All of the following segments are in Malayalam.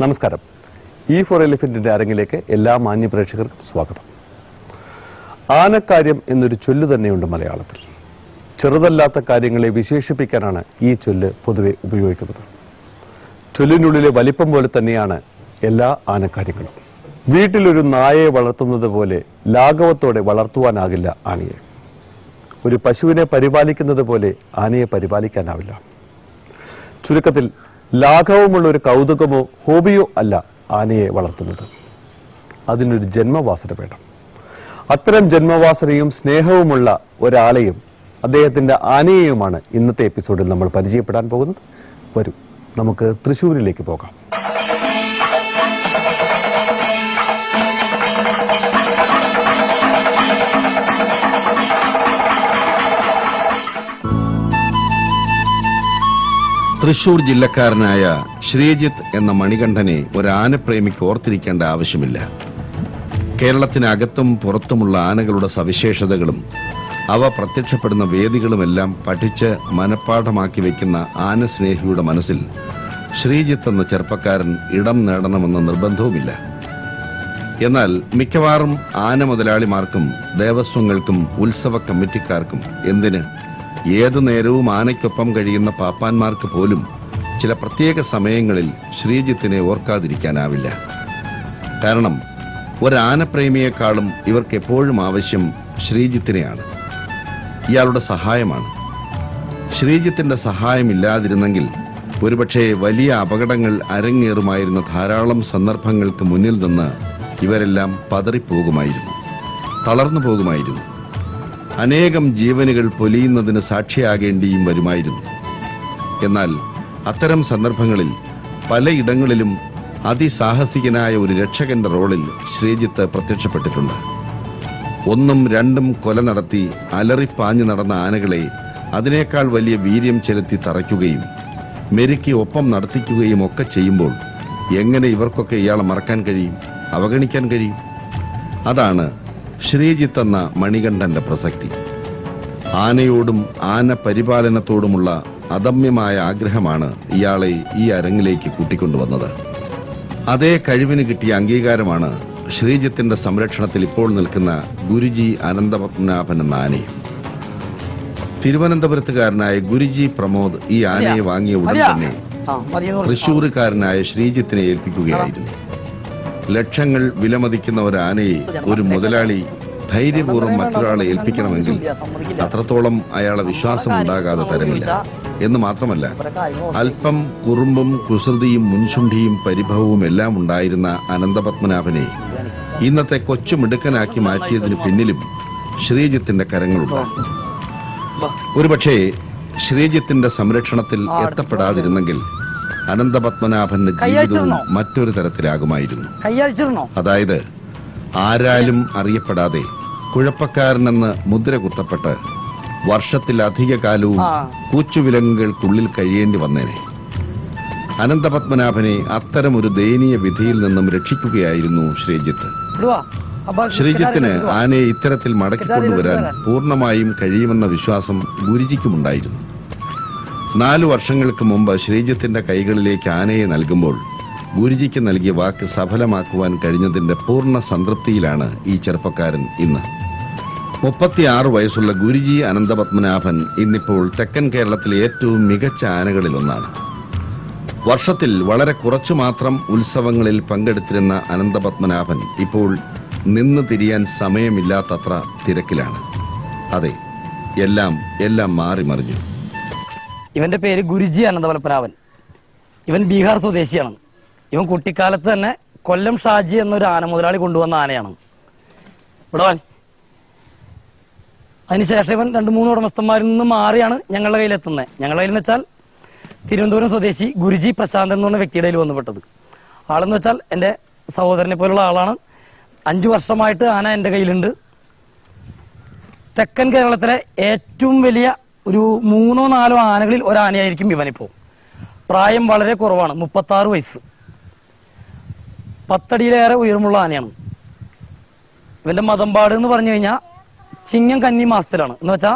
നമസ്കാരം ഇ ഫോർ എലിഫന്റിന്റെ അരങ്ങിലേക്ക് എല്ലാ മാന്യ പ്രേക്ഷകർക്കും സ്വാഗതം ആനക്കാര്യം എന്നൊരു ചൊല്ല് തന്നെയുണ്ട് മലയാളത്തിൽ ചെറുതല്ലാത്ത കാര്യങ്ങളെ വിശേഷിപ്പിക്കാനാണ് ഈ ചൊല്ല് പൊതുവെ ഉപയോഗിക്കുന്നത് ചൊല്ലിനുള്ളിലെ വലിപ്പം പോലെ തന്നെയാണ് എല്ലാ ആനക്കാര്യങ്ങളും വീട്ടിലൊരു നായയെ വളർത്തുന്നത് പോലെ ലാഘവത്തോടെ വളർത്തുവാനാകില്ല ആനയെ ഒരു പശുവിനെ പരിപാലിക്കുന്നത് പോലെ ആനയെ പരിപാലിക്കാനാവില്ല ചുരുക്കത്തിൽ ലാഘവമുള്ള ഒരു കൗതുകമോ ഹോബിയോ അല്ല ആനയെ വളർത്തുന്നത് അതിനൊരു ജന്മവാസന വേണം അത്തരം ജന്മവാസനയും സ്നേഹവുമുള്ള ഒരാളെയും അദ്ദേഹത്തിന്റെ ആനയെയുമാണ് ഇന്നത്തെ എപ്പിസോഡിൽ നമ്മൾ പരിചയപ്പെടാൻ പോകുന്നത് വരൂ നമുക്ക് തൃശ്ശൂരിലേക്ക് പോകാം തൃശൂർ ജില്ലക്കാരനായ ശ്രീജിത്ത് എന്ന മണികണ്ഠനെ ഒരു ആനപ്രേമിക്ക് ഓർത്തിരിക്കേണ്ട ആവശ്യമില്ല കേരളത്തിനകത്തും പുറത്തുമുള്ള ആനകളുടെ സവിശേഷതകളും അവ പ്രത്യക്ഷപ്പെടുന്ന വേദികളുമെല്ലാം പഠിച്ച് മനഃപ്പാഠമാക്കി വയ്ക്കുന്ന ആനസ്നേഹിയുടെ മനസ്സിൽ ശ്രീജിത്ത് എന്ന ചെറുപ്പക്കാരൻ ഇടം നേടണമെന്ന നിർബന്ധവുമില്ല എന്നാൽ മിക്കവാറും ആന മുതലാളിമാർക്കും ദേവസ്വങ്ങൾക്കും ഉത്സവ കമ്മിറ്റിക്കാർക്കും എന്തിന് ഏതു നേരവും ആനയ്ക്കൊപ്പം കഴിയുന്ന പാപ്പാന്മാർക്ക് പോലും ചില പ്രത്യേക സമയങ്ങളിൽ ശ്രീജിത്തിനെ ഓർക്കാതിരിക്കാനാവില്ല കാരണം ഒരാനപ്രേമിയെക്കാളും ഇവർക്ക് എപ്പോഴും ആവശ്യം ശ്രീജിത്തിനെയാണ് ഇയാളുടെ സഹായമാണ് ശ്രീജിത്തിന്റെ സഹായമില്ലാതിരുന്നെങ്കിൽ ഒരുപക്ഷെ വലിയ അപകടങ്ങൾ അരങ്ങേറുമായിരുന്ന ധാരാളം സന്ദർഭങ്ങൾക്ക് മുന്നിൽ നിന്ന് ഇവരെല്ലാം പതറിപ്പോകുമായിരുന്നു തളർന്നു പോകുമായിരുന്നു അനേകം ജീവനുകൾ പൊലിയുന്നതിന് സാക്ഷിയാകേണ്ടിയും വരുമായിരുന്നു എന്നാൽ അത്തരം സന്ദർഭങ്ങളിൽ പലയിടങ്ങളിലും അതിസാഹസികനായ ഒരു രക്ഷകന്റെ റോളിൽ ശ്രീജിത്ത് പ്രത്യക്ഷപ്പെട്ടിട്ടുണ്ട് ഒന്നും രണ്ടും കൊല നടത്തി അലറിപ്പാഞ്ഞു നടന്ന ആനകളെ അതിനേക്കാൾ വലിയ വീര്യം ചെലുത്തി തറയ്ക്കുകയും മെരുക്കി ഒപ്പം നടത്തിക്കുകയും ഒക്കെ ചെയ്യുമ്പോൾ എങ്ങനെ ഇവർക്കൊക്കെ ഇയാളെ മറക്കാൻ കഴിയും അവഗണിക്കാൻ കഴിയും അതാണ് ശ്രീജിത്ത് എന്ന മണികണ്ഠന്റെ പ്രസക്തി ആനയോടും ആന പരിപാലനത്തോടുമുള്ള അദമ്യമായ ആഗ്രഹമാണ് ഇയാളെ ഈ അരങ്ങിലേക്ക് കൂട്ടിക്കൊണ്ടുവന്നത് അതേ കഴിവിന് കിട്ടിയ അംഗീകാരമാണ് ശ്രീജിത്തിന്റെ സംരക്ഷണത്തിൽ ഇപ്പോൾ നിൽക്കുന്ന ഗുരുജി അനന്തപത്മനാഭൻ എന്ന ആനയും തിരുവനന്തപുരത്തുകാരനായ ഗുരുജി പ്രമോദ് ഈ ആനയെ വാങ്ങിയ ഉടൻ തന്നെ ആ മതിയെന്ന് പറഞ്ഞു തൃശൂരുകാരനായ ശ്രീജിത്തിനെ ഏൽപ്പിക്കുകയായിരുന്നു ലക്ഷങ്ങൾ വിലമതിക്കുന്ന ഒരു ആനയെ ഒരു മുതലാളി ധൈര്യപൂർവ്വം മറ്റൊരാളെ ഏൽപ്പിക്കണമെങ്കിൽ അത്രത്തോളം അയാളെ വിശ്വാസം ഉണ്ടാകാതെ തരമില്ല എന്ന് മാത്രമല്ല അല്പം കുറുമ്പും കുസൃതിയും മുൻശുണ്ടിയും പരിഭവവും എല്ലാം ഉണ്ടായിരുന്ന അനന്തപത്മനാഭനെ ഇന്നത്തെ കൊച്ചു മിടുക്കനാക്കി മാറ്റിയതിന് പിന്നിലും ശ്രീജിത്തിന്റെ കരങ്ങളുണ്ട് ഒരുപക്ഷേ ശ്രീജിത്തിന്റെ സംരക്ഷണത്തിൽ എത്തപ്പെടാതിരുന്നെങ്കിൽ അനന്തപത്മനാഭന്റെ ജീവിതവും മറ്റൊരു തരത്തിലാകുമായിരുന്നു കൈയഴിച്ചിരുന്നോ അതായത് ആരാലും അറിയപ്പെടാതെ കുഴപ്പക്കാരനെന്ന് മുദ്ര കുത്തപ്പെട്ട് വർഷത്തിലധിക കാലവും ആ. കൂച്ചുവിലങ്ങുകൾക്കുള്ളിൽ കഴിയേണ്ടി വന്നേനെ അനന്തപത്മനാഭനെ അത്തരമൊരു ദയനീയ വിധിയിൽ നിന്നും രക്ഷിക്കുകയായിരുന്നു ശ്രീജിത്ത് ഇടുവാ അപ്പൊ ശ്രീജിത്തിന് ആനയെ ഇത്തരത്തിൽ മടക്കിക്കൊണ്ടുവരാൻ പൂർണ്ണമായും കഴിയുമെന്ന വിശ്വാസം ഗുരുജിക്കുമുണ്ടായിരുന്നു നാലു വർഷങ്ങൾക്ക് മുമ്പ് ശ്രീജിത്തിന്റെ കൈകളിലേക്ക് ആനയെ നൽകുമ്പോൾ ഗുരുജിക്ക് നൽകിയ വാക്ക് സഫലമാക്കുവാൻ കഴിഞ്ഞതിന്റെ പൂർണ്ണ സംതൃപ്തിയിലാണ് ഈ ചെറുപ്പക്കാരൻ ഇന്ന് മുപ്പത്തിയാറ് വയസ്സുള്ള ഗുരുജി അനന്തപത്മനാഭൻ ഇന്നിപ്പോൾ തെക്കൻ കേരളത്തിലെ ഏറ്റവും മികച്ച ആനകളിൽ ഒന്നാണ് വർഷത്തിൽ വളരെ കുറച്ചു മാത്രം ഉത്സവങ്ങളിൽ പങ്കെടുത്തിരുന്ന അനന്തപത്മനാഭൻ ഇപ്പോൾ നിന്ന് തിരിയാൻ സമയമില്ലാത്തത്ര തിരക്കിലാണ് അതെ എല്ലാം എല്ലാം മാറി മറിഞ്ഞു ഇവന്റെ പേര് ഗുരുജി അനന്തപത്മനാഭൻ ഇവൻ ബീഹാർ സ്വദേശിയാണ് ഇവൻ കുട്ടിക്കാലത്ത് തന്നെ കൊല്ലം ഷാജി എന്നൊരു ആന മുതലാളി കൊണ്ടുവന്ന ആനയാണ് ഇവിടെ വാൻ അതിനുശേഷം ഇവൻ രണ്ട് മൂന്ന് ഉടമസ്ഥന്മാരിൽ നിന്ന് മാറിയാണ് ഞങ്ങളുടെ കയ്യിലെത്തുന്നത് ഞങ്ങളുടെ കയ്യിൽ എന്ന് വെച്ചാൽ തിരുവനന്തപുരം സ്വദേശി ഗുരുജി പ്രശാന്തൻ എന്ന് പറഞ്ഞ വ്യക്തിയുടെ കയ്യിൽ വന്നുപെട്ടത് ആളെന്ന് വെച്ചാൽ എൻ്റെ സഹോദരനെ പോലുള്ള ആളാണ് അഞ്ചു വർഷമായിട്ട് ആന എൻ്റെ കയ്യിലുണ്ട് തെക്കൻ കേരളത്തിലെ ഏറ്റവും വലിയ ഒരു മൂന്നോ നാലോ ആനകളിൽ ഒരാനയായിരിക്കും ഇവനിപ്പോൾ പ്രായം വളരെ കുറവാണ് മുപ്പത്താറ് വയസ്സ് പത്തടിയിലേറെ ഉയരമുള്ള ആനയാണ് ഇവന്റെ മതമ്പാട് എന്ന് പറഞ്ഞു കഴിഞ്ഞാൽ ചിങ്ങം കന്നി മാസത്തിലാണ് എന്ന് വെച്ചാൽ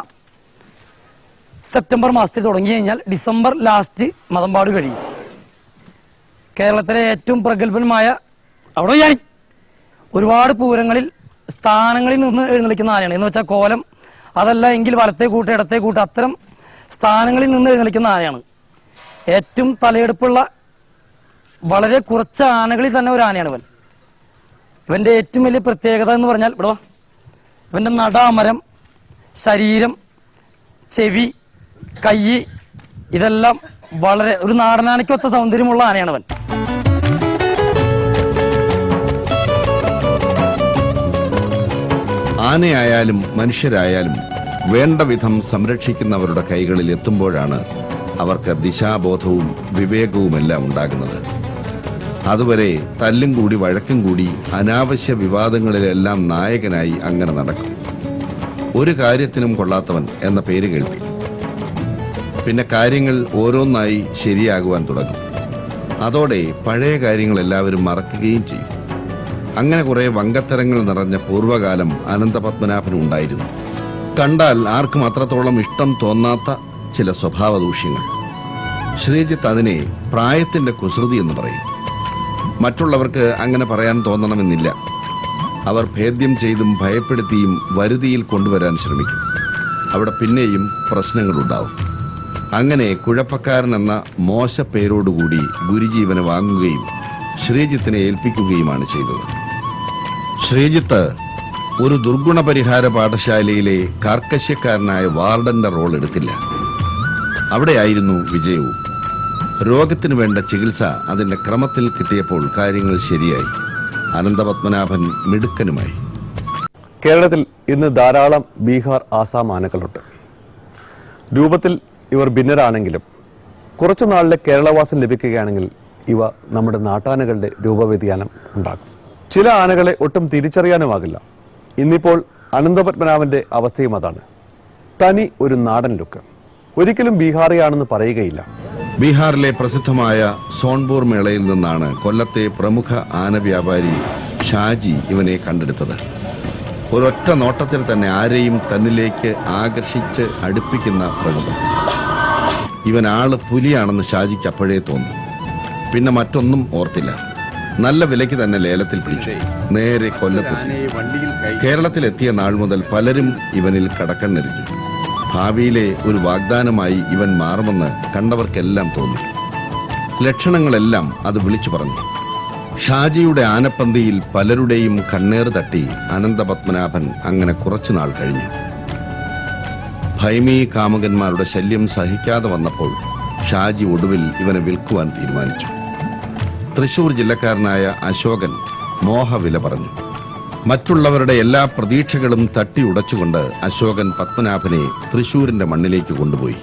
സെപ്റ്റംബർ മാസത്തിൽ തുടങ്ങി കഴിഞ്ഞാൽ ഡിസംബർ ലാസ്റ്റ് മതമ്പാട് കഴിയും കേരളത്തിലെ ഏറ്റവും പ്രഗത്ഭനുമായ അവിടെ ഞാൻ ഒരുപാട് പൂരങ്ങളിൽ സ്ഥാനങ്ങളിൽ നിന്ന് എഴുന്നള്ളിക്കുന്ന ആനയാണ് എന്ന് വെച്ചാൽ കോലം അതല്ല എങ്കിൽ വലത്തെ കൂട്ട് ഇടത്തെ കൂട്ട് അത്തരം സ്ഥാനങ്ങളിൽ നിന്ന് എഴുന്നള്ളിക്കുന്ന ആനയാണ് ഏറ്റവും തലയെടുപ്പുള്ള വളരെ കുറച്ച് ആനകളിൽ തന്നെ ഒരു ആനയാണ് ഇവൻ ഇവന്റെ ഏറ്റവും വലിയ പ്രത്യേകത എന്ന് പറഞ്ഞാൽ ഇവിടെ വാ. ഇവന്റെ നടാമരം ശരീരം ചെവി കൈ ഇതെല്ലാം വളരെ ഒരു നാടനാനയ്ക്കൊത്ത സൗന്ദര്യമുള്ള ആനയാണ് അവൻ ആനയായാലും മനുഷ്യരായാലും വേണ്ട വിധം സംരക്ഷിക്കുന്നവരുടെ കൈകളിൽ എത്തുമ്പോഴാണ് അവർക്ക് ദിശാബോധവും വിവേകവുമെല്ലാം ഉണ്ടാകുന്നത് അതുവരെ തല്ലും കൂടി വഴക്കും കൂടി അനാവശ്യ വിവാദങ്ങളിലെല്ലാം നായകനായി അങ്ങനെ നടക്കും ഒരു കാര്യത്തിനും കൊള്ളാത്തവൻ എന്ന പേര് കേൾപ്പി പിന്നെ കാര്യങ്ങൾ ഓരോന്നായി ശരിയാകുവാൻ തുടങ്ങും അതോടെ പഴയ കാര്യങ്ങൾ എല്ലാവരും മറക്കുകയും ചെയ്യും അങ്ങനെ കുറെ വങ്കത്തരങ്ങൾ നിറഞ്ഞ പൂർവ്വകാലം അനന്തപത്മനാഭന് ഉണ്ടായിരുന്നു കണ്ടാൽ ആർക്കും അത്രത്തോളം ഇഷ്ടം തോന്നാത്ത ചില സ്വഭാവ ദൂഷ്യങ്ങൾ ശ്രീജിത്ത് അതിനെ പ്രായത്തിന്റെ കുസൃതി എന്ന് പറയും മറ്റുള്ളവർക്ക് അങ്ങനെ പറയാൻ തോന്നണമെന്നില്ല അവർ ഭേദ്യം ചെയ്തും ഭയപ്പെടുത്തിയും വരുതിയിൽ കൊണ്ടുവരാൻ ശ്രമിക്കും അവിടെ പിന്നെയും പ്രശ്നങ്ങളുണ്ടാവും അങ്ങനെ കുഴപ്പക്കാരൻ എന്ന മോശപ്പേരോടുകൂടി ഗുരുജീവനെ വാങ്ങുകയും ശ്രീജിത്തിനെ ഏൽപ്പിക്കുകയുമാണ് ചെയ്തത് ശ്രീജിത്ത് ഒരു ദുർഗുണ പരിഹാര പാഠശാലയിലെ കാർക്കശ്യക്കാരനായ വാർഡന്റെ റോൾ എടുത്തില്ല അവിടെയായിരുന്നു വിജയവും രോഗത്തിന് വേണ്ട ചികിത്സ അതിന്റെ ക്രമത്തിൽ കിട്ടിയപ്പോൾ കാര്യങ്ങൾ ശരിയായി അനന്തപത്മനാഭൻ മിടുക്കനുമായി കേരളത്തിൽ ഇന്ന് ധാരാളം ബീഹാർ ആസാം ആനകളുണ്ട് രൂപത്തിൽ ഇവർ ഭിന്നരാണെങ്കിലും കുറച്ചു നാളിലെ കേരളവാസം ലഭിക്കുകയാണെങ്കിൽ ഇവ നമ്മുടെ നാട്ടാനകളുടെ രൂപവ്യതിയാനം ഉണ്ടാകും ചില ആനകളെ ഒട്ടും തിരിച്ചറിയാനുമാകില്ല ഇന്നിപ്പോൾ അനന്തപത്മനാഭന്റെ അവസ്ഥയും അതാണ് തനി ഒരു നാടൻ ലുക്ക് ഒരിക്കലും ബീഹാറിയാണെന്ന് പറയുകയില്ല ബീഹാറിലെ പ്രസിദ്ധമായ സോൺപൂർ മേളയിൽ നിന്നാണ് കൊല്ലത്തെ പ്രമുഖ ആന വ്യാപാരി ഷാജി ഇവനെ കണ്ടെടുത്തത് ഒരൊറ്റ നോട്ടത്തിൽ തന്നെ ആരെയും തന്നിലേക്ക് ആകർഷിച്ച് അടുപ്പിക്കുന്ന പ്രകൃതം ഇവൻ ആള് പുലിയാണെന്ന് ഷാജിക്ക് അപ്പോഴേ തോന്നി പിന്നെ മറ്റൊന്നും ഓർത്തില്ല നല്ല വിലയ്ക്ക് തന്നെ ലേലത്തിൽ പിടിച്ചു നേരെ കൊല്ലത്തെത്തി കേരളത്തിലെത്തിയ നാൾ മുതൽ പലരും ഇവനിൽ കടക്കണ്ണെറിഞ്ഞു ഭാവിയിലെ ഒരു വാഗ്ദാനമായി ഇവൻ മാറുമെന്ന് കണ്ടവർക്കെല്ലാം തോന്നി ലക്ഷണങ്ങളെല്ലാം അത് വിളിച്ചു പറഞ്ഞു ഷാജിയുടെ ആനപ്പന്തിയിൽ പലരുടെയും കണ്ണേറ് തട്ടി അനന്തപത്മനാഭൻ അങ്ങനെ കുറച്ചുനാൾ കഴിഞ്ഞു ഭൈമീ കാമുകന്മാരുടെ ശല്യം സഹിക്കാതെ വന്നപ്പോൾ ഷാജി ഒടുവിൽ ഇവനെ വിൽക്കുവാൻ തീരുമാനിച്ചു തൃശൂർ ജില്ലക്കാരനായ അശോകൻ മോഹവില പറഞ്ഞു മറ്റുള്ളവരുടെ എല്ലാ പ്രതീക്ഷകളും തട്ടിയുടച്ചുകൊണ്ട് അശോകൻ പത്മനാഭനെ തൃശൂരിന്റെ മണ്ണിലേക്ക് കൊണ്ടുപോയി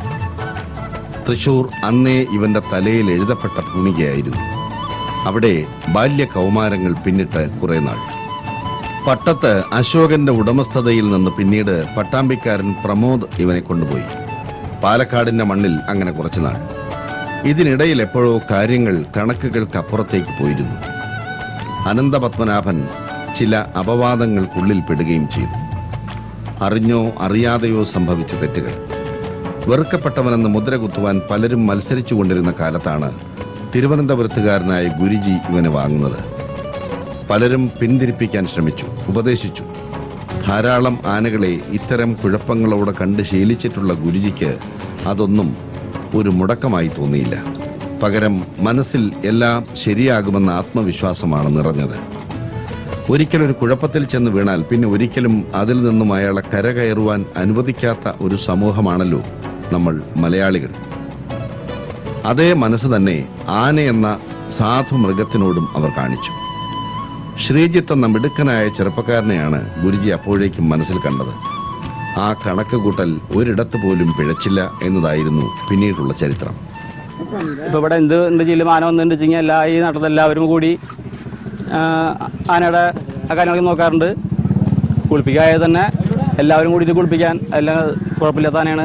തൃശൂർ അന്നേ ഇവന്റെ തലയിൽ എഴുതപ്പെട്ട ഭൂമികയായിരുന്നു അവിടെ ബാല്യ കൗമാരങ്ങൾ പിന്നിട്ട് കുറെ നാൾ പട്ടത്ത് അശോകന്റെ ഉടമസ്ഥതയിൽ നിന്ന് പിന്നീട് പട്ടാമ്പിക്കാരൻ പ്രമോദ് ഇവനെ കൊണ്ടുപോയി പാലക്കാടിന്റെ മണ്ണിൽ അങ്ങനെ കുറച്ചുനാൾ ഇതിനിടയിൽ എപ്പോഴോ കാര്യങ്ങൾ കണക്കുകൾക്കപ്പുറത്തേക്ക് പോയിരുന്നു അനന്തപത്മനാഭൻ ചില അപവാദങ്ങൾക്കുള്ളിൽ പെടുകയും ചെയ്തു അറിഞ്ഞോ അറിയാതെയോ സംഭവിച്ച തെറ്റുകൾ വെറുക്കപ്പെട്ടവനെന്ന് മുദ്ര കുത്തുവാൻ പലരും മത്സരിച്ചു കൊണ്ടിരുന്ന കാലത്താണ് തിരുവനന്തപുരത്തുകാരനായ ഗുരുജി ഇവനെ വാങ്ങുന്നത് പലരും പിന്തിരിപ്പിക്കാൻ ശ്രമിച്ചു ഉപദേശിച്ചു ധാരാളം ആനകളെ ഇത്തരം കുഴപ്പങ്ങളോടെ കണ്ട് ശീലിച്ചിട്ടുള്ള ഗുരുജിക്ക് അതൊന്നും ഒരു മുടക്കമായി തോന്നിയില്ല പകരം മനസ്സിൽ എല്ലാം ശരിയാകുമെന്ന ആത്മവിശ്വാസമാണ് നിറഞ്ഞത് ഒരിക്കലൊരു കുഴപ്പത്തിൽ ചെന്ന് വീണാൽ പിന്നെ ഒരിക്കലും അതിൽ നിന്നും അയാളെ കരകയറുവാൻ അനുവദിക്കാത്ത ഒരു സമൂഹമാണല്ലോ നമ്മൾ മലയാളികൾ അതേ മനസ്സ് തന്നെ ആന എന്ന സാധു മൃഗത്തിനോടും അവർ കാണിച്ചു ശ്രീജിത്ത് എന്ന മിടുക്കനായ ചെറുപ്പക്കാരനെയാണ് ഗുരുജി അപ്പോഴേക്കും മനസ്സിൽ കണ്ടത് ആ കണക്ക് കൂട്ടൽ ഒരിടത്ത് പോലും പിഴച്ചില്ല എന്നതായിരുന്നു പിന്നീടുള്ള ചരിത്രം ഇപ്പോൾ ഇവിടെ എന്ത് എന്ത് ജില്ല ആന വന്നിട്ടുണ്ട് വെച്ചാൽ എല്ലാ ഈ നാട്ടിലത്തെ എല്ലാവരും കൂടി ആ, ആനയുടെ ആ കാര്യങ്ങളൊക്കെ നോക്കാറുണ്ട് കുളിപ്പിക്കാതെ തന്നെ എല്ലാവരും കൂടി ഇത് കുളിപ്പിക്കാൻ എല്ലാം കുഴപ്പമില്ലാത്ത ആനയാണ്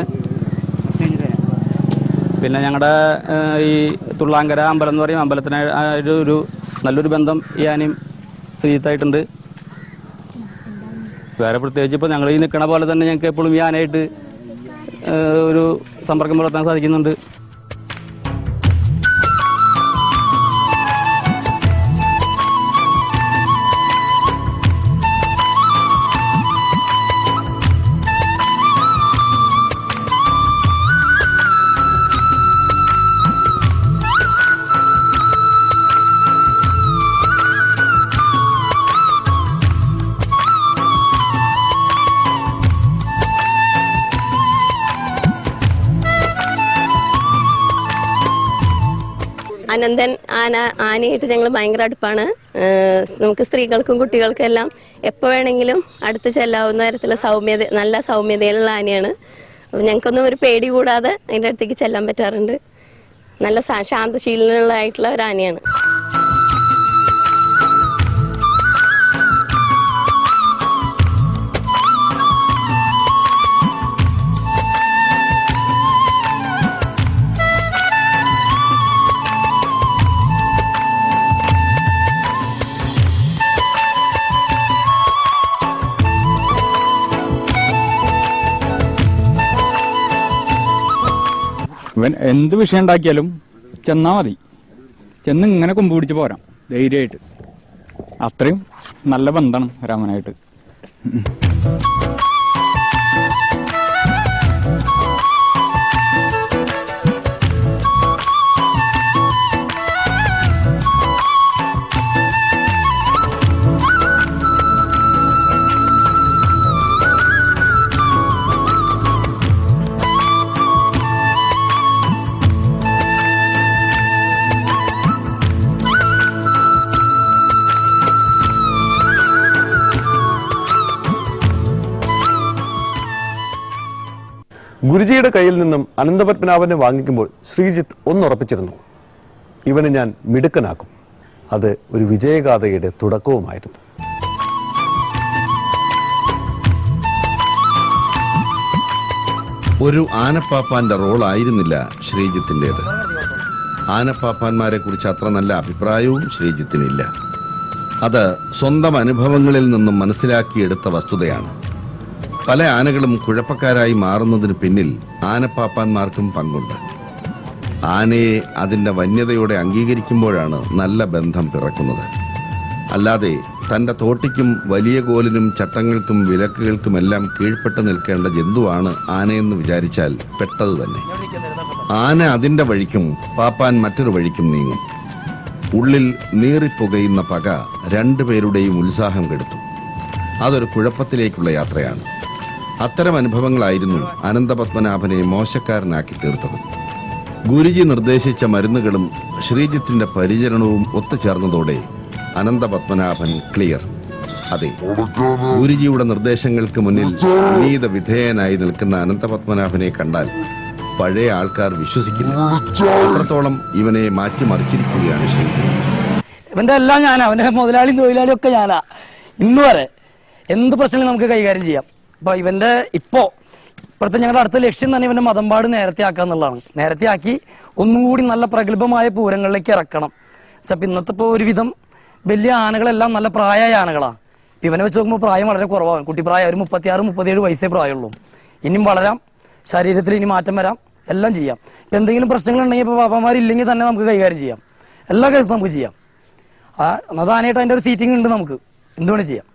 പിന്നെ ഞങ്ങളുടെ ഈ തുള്ളാങ്കര അമ്പലം എന്ന് പറയും അമ്പലത്തിന് ആ ഒരു ഒരു നല്ലൊരു ബന്ധം ഈ ആനയും ശ്രീജിത്തായിട്ടുണ്ട് വേറെ പ്രത്യേകിച്ച് ഇപ്പോൾ ഞങ്ങൾ ഈ നിൽക്കണ പോലെ തന്നെ ഞങ്ങൾക്ക് എപ്പോഴും ഈ ആനയായിട്ട് ആ, ഒരു സമ്പർക്കം പുലർത്താൻ സാധിക്കുന്നുണ്ട് അനന്തൻ ആന ആനയായിട്ട് ഞങ്ങൾ ഭയങ്കര അടുപ്പാണ് ഏഹ് നമുക്ക് സ്ത്രീകൾക്കും കുട്ടികൾക്കും എല്ലാം എപ്പോൾ വേണമെങ്കിലും അടുത്ത് ചെല്ലാവുന്ന തരത്തിലുള്ള സൗമ്യത നല്ല സൗമ്യതയിലുള്ള ആനയാണ് അപ്പം ഞങ്ങൾക്കൊന്നും ഒരു പേടി കൂടാതെ അതിൻ്റെ അടുത്തേക്ക് ചെല്ലാൻ പറ്റാറുണ്ട് നല്ല ശാ- ശാന്തശീലനുള്ളതായിട്ടുള്ള ഒരു ആനയാണ് ഇവൻ എന്ത് വിഷയം ഉണ്ടാക്കിയാലും ചെന്നാ മതി ചെന്ന് ഇങ്ങനെ കൊമ്പ് പിടിച്ച് പോരാം ധൈര്യമായിട്ട് അത്രയും നല്ല ബന്ധമാണ് രാമനായിട്ട് ഗുരുജിയുടെ കയ്യിൽ നിന്നും അനന്തപത്മനാഭനെ വാങ്ങിക്കുമ്പോൾ ശ്രീജിത്ത് ഒന്നുറപ്പിച്ചിരുന്നു ഇവനെ ഞാൻ മിടുക്കനാക്കും അത് ഒരു വിജയഗാഥയുടെ തുടക്കവുമായിരുന്നു ഒരു ആനപ്പാപ്പാന്റെ റോളായിരുന്നില്ല ശ്രീജിത്തിൻ്റെത് ആനപ്പാപ്പാന്മാരെ കുറിച്ച് അത്ര നല്ല അഭിപ്രായവും ശ്രീജിത്തിനില്ല അത് സ്വന്തം അനുഭവങ്ങളിൽ നിന്നും മനസ്സിലാക്കിയെടുത്ത വസ്തുതയാണ് പല ആനകളും കുഴപ്പക്കാരായി മാറുന്നതിന് പിന്നിൽ ആനപ്പാപ്പാന്മാർക്കും പങ്കുണ്ട് ആനയെ അതിന്റെ വന്യതയോടെ അംഗീകരിക്കുമ്പോഴാണ് നല്ല ബന്ധം പിറക്കുന്നത് അല്ലാതെ തന്റെ തോട്ടിക്കും വലിയ കോലിനും ചട്ടങ്ങൾക്കും വിലക്കുകൾക്കുമെല്ലാം കീഴ്പ്പെട്ട് നിൽക്കേണ്ട ജന്തുവാണ് ആനയെന്ന് വിചാരിച്ചാൽ പെട്ടത് തന്നെ ആന അതിന്റെ വഴിക്കും പാപ്പാൻ മറ്റൊരു വഴിക്കും നീങ്ങും ഉള്ളിൽ നീറിപ്പുകയുന്ന പക രണ്ടുപേരുടെയും ഉത്സാഹം കെടുത്തു അതൊരു കുഴപ്പത്തിലേക്കുള്ള യാത്രയാണ് അത്തരം അനുഭവങ്ങളായിരുന്നു അനന്തപത്മനാഭനെ മോശക്കാരനാക്കി തീർത്തത് ഗുരുജി നിർദ്ദേശിച്ച മരുന്നുകളും ശ്രീജിത്തിന്റെ പരിചരണവും ഒത്തുചേർന്നതോടെ അനന്തപത്മനാഭൻ ക്ലിയർ അതെ ഗുരുജിയുടെ നിർദ്ദേശങ്ങൾക്ക് മുന്നിൽ വിനീത വിധേയനായി നിൽക്കുന്ന അനന്തപത്മനാഭനെ കണ്ടാൽ പഴയ ആൾക്കാർ വിശ്വസിക്കില്ല അത്രത്തോളം ഇവനെ മാറ്റിമറിച്ചിരിക്കുകയാണ് ശ്രീജി ഇവന്റെ എല്ലാം ഞാനാ അവന്റെ മുതലാളിയും തൊഴിലാളിയും ഒക്കെ ഞാനാ ഇന്ന് വരെ എന്ത് പ്രശ്നങ്ങളും നമുക്ക് കൈകാര്യം ചെയ്യാം അപ്പൊ ഇവന്റെ ഇപ്പോ ഇപ്പോഴത്തെ ഞങ്ങളുടെ അടുത്ത ലക്ഷ്യം തന്നെ ഇവന്റെ മതമ്പാട് നേരത്തെ ആക്കുക എന്നുള്ളതാണ് നേരത്തെ ആക്കി ഒന്നും കൂടി നല്ല പ്രഗത്ഭമായ പൂരങ്ങളിലേക്ക് ഇറക്കണം വെച്ചാൽ ഇന്നത്തെ ഇപ്പോൾ ഒരുവിധം വലിയ ആനകളെല്ലാം നല്ല പ്രായമായ ആനകളാണ് ഇപ്പൊ ഇവനെ വെച്ച് നോക്കുമ്പോൾ പ്രായം വളരെ കുറവാണ് കുട്ടിപ്രായം ഒരു മുപ്പത്തിയാറ് മുപ്പത്തിയേഴ് വയസ്സേ പ്രായമുള്ളൂ ഇനിയും വളരാം ശരീരത്തിൽ ഇനി മാറ്റം വരാം എല്ലാം ചെയ്യാം ഇപ്പൊ എന്തെങ്കിലും പ്രശ്നങ്ങളുണ്ടെങ്കിൽ ഇപ്പോൾ പാപ്പന്മാരില്ലെങ്കിൽ തന്നെ നമുക്ക് കൈകാര്യം ചെയ്യാം എല്ലാ കേസും നമുക്ക് ചെയ്യാം ആ അത് ആനയായിട്ട് അതിന്റെ ഒരു സീറ്റിംഗ് ഉണ്ട് നമുക്ക് എന്തുവേണം ചെയ്യാം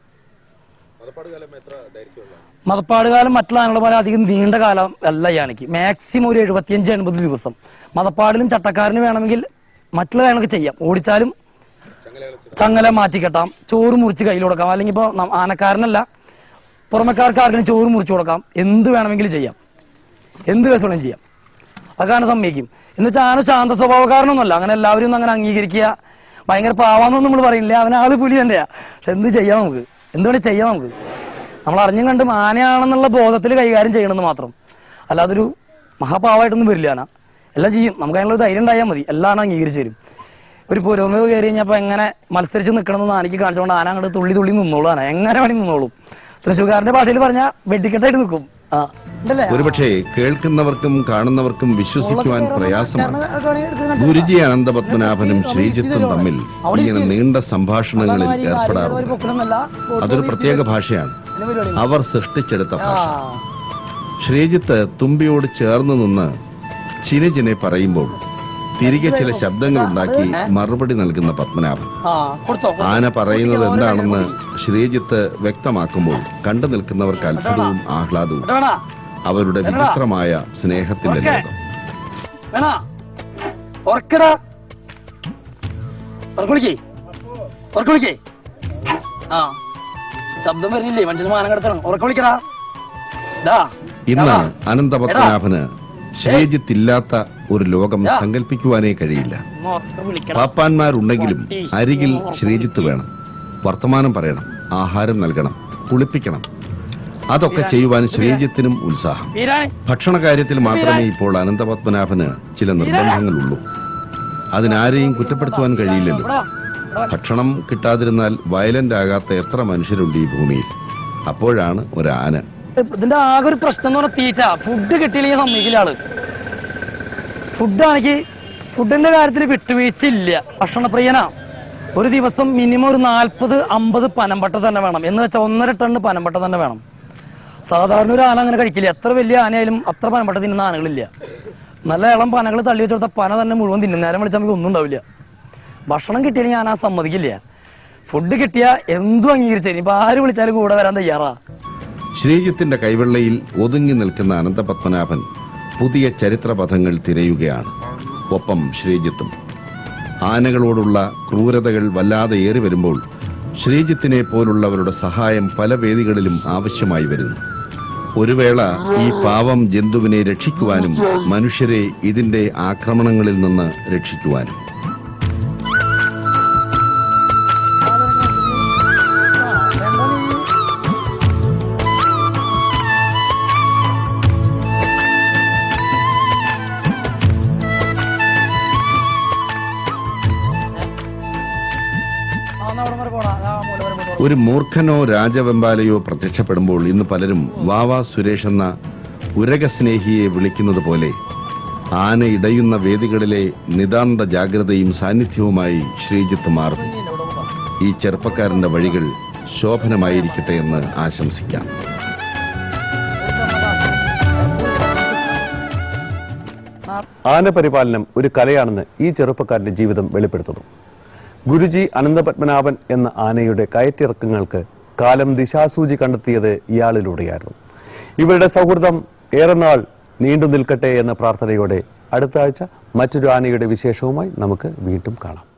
മതപ്പാട് കാലം മറ്റുള്ള ആനകളെ പോലെ അധികം നീണ്ട കാലം അല്ല ഈ ആനയ്ക്ക് മാക്സിമം ഒരു എഴുപത്തിയഞ്ച് എൺപത് ദിവസം മതപ്പാടിലും ചട്ടക്കാരന് വേണമെങ്കിൽ മറ്റുള്ള കാര്യങ്ങളൊക്കെ ചെയ്യാം ഓടിച്ചാലും ചങ്ങല മാറ്റിക്കെട്ടാം ചോറ് മുറിച്ച് കയ്യിൽ കൊടുക്കാം അല്ലെങ്കിൽ ഇപ്പോൾ ആനക്കാരനല്ല പുറമക്കാർക്ക് ആർക്കും ചോറ് മുറിച്ച് കൊടുക്കാം എന്ത് വേണമെങ്കിലും ചെയ്യാം എന്ത് കേസ് വേണമെങ്കിലും ചെയ്യാം അതാണ് സമ്മതിക്കും എന്ന് വെച്ചാൽ ആന ശാന്ത സ്വഭാവക്കാരനൊന്നുമല്ല അങ്ങനെ എല്ലാവരും ഒന്നും അങ്ങനെ അംഗീകരിക്കുക ഭയങ്കര പാവാന്നൊന്നും നമ്മൾ പറയില്ല അവൻ ആള് പുലി തന്നെയാ പക്ഷെ എന്ത് ചെയ്യാം നമുക്ക് എന്ത് വേണേ ചെയ്യാം നമുക്ക് നമ്മൾ അറിഞ്ഞും കണ്ടും ആനയാണെന്നുള്ള ബോധത്തിൽ കൈകാര്യം ചെയ്യണമെന്ന് മാത്രം അല്ലാതൊരു മഹാപാവായിട്ടൊന്നും വരില്ല ആന എല്ലാം ചെയ്യും നമുക്ക് അതിനുള്ള ധൈര്യം ഉണ്ടായാൽ മതി എല്ലാം ആന അംഗീകരിച്ച് തരും ഒരു പുരോഗമ കയറി കഴിഞ്ഞപ്പോൾ എങ്ങനെ മത്സരിച്ച് നിൽക്കണമെന്ന് ആനയ്ക്ക് കാണിച്ചുകൊണ്ട് ആന അങ്ങോട്ട് തുള്ളി തുള്ളി നിന്നോളൂ ആന എങ്ങനെ വേണമെങ്കിൽ നിന്നോളും തൃശ്ശൂർക്കാരന്റെ ഭാഷയിൽ പറഞ്ഞാൽ വെട്ടിക്കെട്ടായിട്ട് നിൽക്കും ആ ഉണ്ടല്ലേ ഒരുപക്ഷെ കേൾക്കുന്നവർക്കും കാണുന്നവർക്കും വിശ്വസിക്കുവാൻ പ്രയാസമാണ് ഗുരുജി അനന്തപത്മനാഭനും ശ്രീജിത്തും തമ്മിൽ ഇങ്ങനെ നീണ്ട സംഭാഷണങ്ങളിൽ ഏർപ്പെടാറുണ്ട് അതൊരു പ്രത്യേക ഭാഷയാണ് അവർ സൃഷ്ടിച്ചെടുത്ത ഭാഷ ശ്രീജിത്ത് തുമ്പിയോട് ചേർന്ന് നിന്ന് ചിനെ ചിനെ പറയുമ്പോൾ തിരികെ ചില ശബ്ദങ്ങൾ ഉണ്ടാക്കി മറുപടി നൽകുന്ന പത്മനാഭൻ ആ കൊടുത്തോ ആന പറയുന്നത് എന്താണെന്ന് ശ്രീജിത്ത് വ്യക്തമാക്കുമ്പോൾ കണ്ടു നിൽക്കുന്നവർക്ക് അത്ഭുതവും ആഹ്ലാദവും വേണ അവരുടെ വിചിത്രമായ സ്നേഹത്തിന്റെ ലോകം വേണ ഉറക്കടാ ഉറക്കുളിക്കേ ഉറക്കുളിക്കേ ആ ശബ്ദം വരുന്നില്ലേ മനുഷ്യന് മാനം കിടത്തണം ഉറക്കുളിക്കടാ ഡാ ഇന്ന് അനന്തപത്മനാഭന് ശ്രീജിത്തില്ലാത്ത ഒരു ലോകം സങ്കല്പിക്കുവാനേ കഴിയില്ല ഒന്ന് ഉറക്കെ വിളിക്കണം പാപ്പാന്മാരുണ്ടെങ്കിലും അരികിൽ ശ്രീജിത്ത് വേണം വർത്തമാനം പറയണം ആഹാരം നൽകണം കുളിപ്പിക്കണം അതൊക്കെ ചെയ്യുവാൻ ശ്രീജിത്തിനും ഉത്സാഹം വീരാണ് ഭക്ഷണ കാര്യത്തിൽ മാത്രമേ ഇപ്പോൾ അനന്തപത്മനാഭന് ചില നിർബന്ധങ്ങളുള്ളൂ അതിനാരെയും കുറ്റപ്പെടുത്തുവാൻ കഴിയില്ലല്ലോ ഇവിടെ വാ, ഇവിടെ വാ. ഭക്ഷണം കിട്ടാതിരുന്നാൽ വയലന്റ് ആകാത്ത എത്ര മനുഷ്യരുണ്ട് ഈ ഭൂമിയിൽ അപ്പോഴാണ് ഒരു ആന ഇതിന്റെ ആകെ ഒരു പ്രശ്നം എന്ന് പറഞ്ഞാൽ തീറ്റ ഫുഡ് കിട്ടിയില്ലെങ്കിൽ സമ്മതിക്കില്ല ആള് ഫുഡാണെങ്കിൽ ഫുഡിന്റെ കാര്യത്തിൽ വിട്ടുവീഴ്ച ഇല്ല ഭക്ഷണപ്രിയനാ ഒരു ദിവസം മിനിമം ഒരു നാൽപ്പത് അമ്പത് പനമ്പട്ട തന്നെ വേണം എന്ന് വെച്ചാൽ ഒന്നര ടണ്ണ് പനമ്പട്ട തന്നെ വേണം സാധാരണ ഒരു ആന അങ്ങനെ കഴിക്കില്ല എത്ര വലിയ ആനയായാലും അത്ര പനമ്പട്ട തിന്നുന്ന ആനകളില്ല നല്ല ഇളം പനകൾ തള്ളി വെച്ച് കൊടുത്ത പന തന്നെ മുഴുവൻ തിന്നും നേരം വിളിച്ചാൽ നമുക്ക് ഒന്നും ഉണ്ടാവില്ല ഭക്ഷണം കിട്ടിയാണെങ്കിൽ ഞാൻ ആ സമ്മതിക്കില്ല ഫുഡ് കിട്ടിയാൽ എന്തും അംഗീകരിച്ചു ഇപ്പൊ ആര് വിളിച്ചാലും കൂടെ വരാൻ തയ്യാറാ ശ്രീജിത്തിന്റെ കൈവെള്ളയിൽ ഒതുങ്ങി നിൽക്കുന്ന അനന്തപത്മനാഭൻ പുതിയ ചരിത്രപഥങ്ങൾ തിരയുകയാണ് ഒപ്പം ശ്രീജിത്തും ആനകളോടുള്ള ക്രൂരതകൾ വല്ലാതെ ഏറി വരുമ്പോൾ ശ്രീജിത്തിനെ പോലുള്ളവരുടെ സഹായം പല വേദികളിലും ആവശ്യമായി വരുന്നു ഒരു വേള ഈ പാവം ജന്തുവിനെ രക്ഷിക്കുവാനും മനുഷ്യരെ ഇതിന്റെ ആക്രമണങ്ങളിൽ നിന്ന് രക്ഷിക്കുവാനും ഒരു മൂർഖനോ രാജവെമ്പാലയോ പ്രത്യക്ഷപ്പെടുമ്പോൾ ഇന്ന് പലരും വാവാ സുരേഷ് എന്ന ഉരകസ്നേഹിയെ വിളിക്കുന്നത് പോലെ ആന ഇടയുന്ന വേദികളിലെ നിതാന്ത ജാഗ്രതയും സാന്നിധ്യവുമായി ശ്രീജിത്ത് മാറുന്നു ഈ ചെറുപ്പക്കാരന്റെ വഴികൾ ശോഭനമായിരിക്കട്ടെ എന്ന് ആശംസിക്കാം ആനപരിപാലനം ഒരു കലയാണെന്ന് ഈ ചെറുപ്പക്കാരന്റെ ജീവിതം വെളിപ്പെടുത്തുന്നു ഗുരുജി അനന്തപത്മനാഭൻ എന്ന ആനയുടെ കയറ്റിറക്കങ്ങൾക്ക് കാലം ദിശാസൂചി കണ്ടെത്തിയത് ഇയാളിലൂടെയായിരുന്നു ഇവരുടെ സൗഹൃദം ഏറെ നാൾ നീണ്ടു നിൽക്കട്ടെ എന്ന പ്രാർത്ഥനയോടെ അടുത്ത ആഴ്ച മറ്റൊരു ആനയുടെ വിശേഷവുമായി നമുക്ക് വീണ്ടും കാണാം